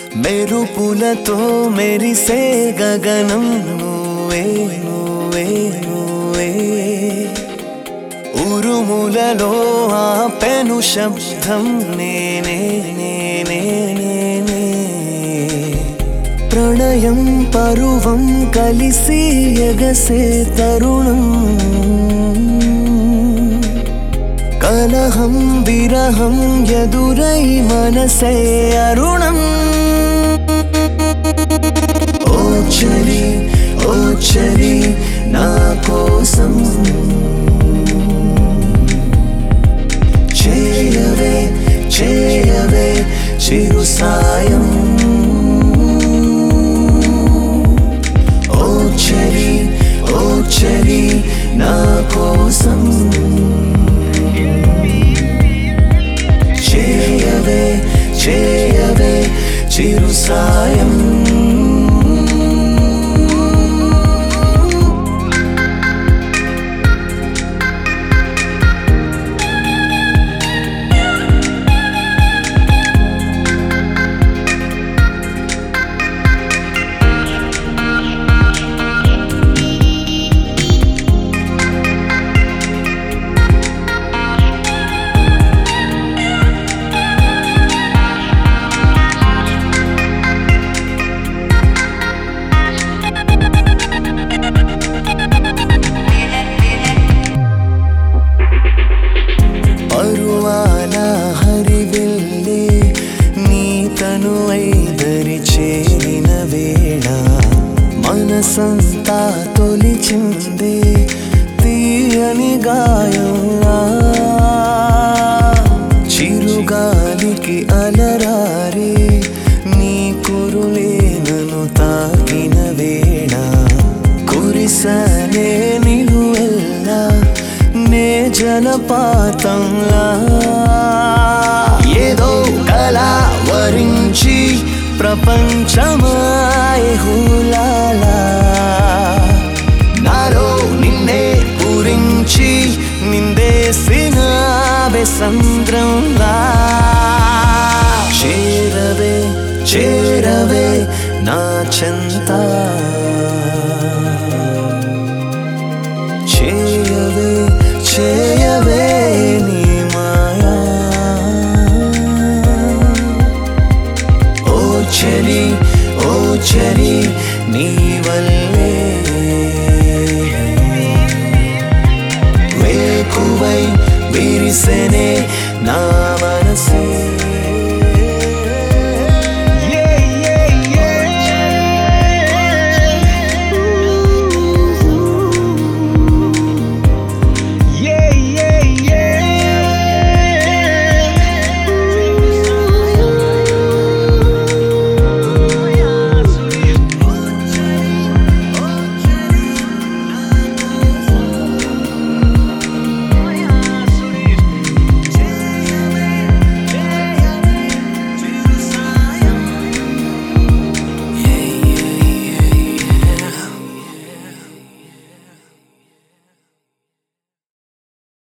మెరుపులతో మెరిసే గగనం నువ్వే నువ్వే నువ్వే ఉరుములలో ఆపెను శబ్దం నేనే నేనే నేనే ప్రణయం పరువం కలిసి ఎగసే తరుణం కలహం విరహం ఎదురై మనసే అరుణం ఓ చలి ఓ చలి నా కోసం చేయవే చేయవే చిరు సాయం ఓ చలి ఓ చలి నా కోసం చేయవే చేయవే చిరు సాయం పరువాల హరివిల్లే నీ తను ఐదరి చేరిన వేళ మనసంతా తొలిచిందే తీయని గాయంలా చిరుగాలికి అలరారే నీ కురులే నన్ను తాకిన వేళ కురిసనే నిలువెల్లా నే జలపాతంలా ఏదో కళ వరించి ప్రపంచమాయ హులాలా నాలో నిన్నే పూరించి నిందేసిన సంద్రంలా చేరవే చేరవే నా చెంత చేయవే చేయవే నీ మాయా ఓ చలి ఓ చలి నీ వల్లే వేకువై విరిసెనే నా మనసే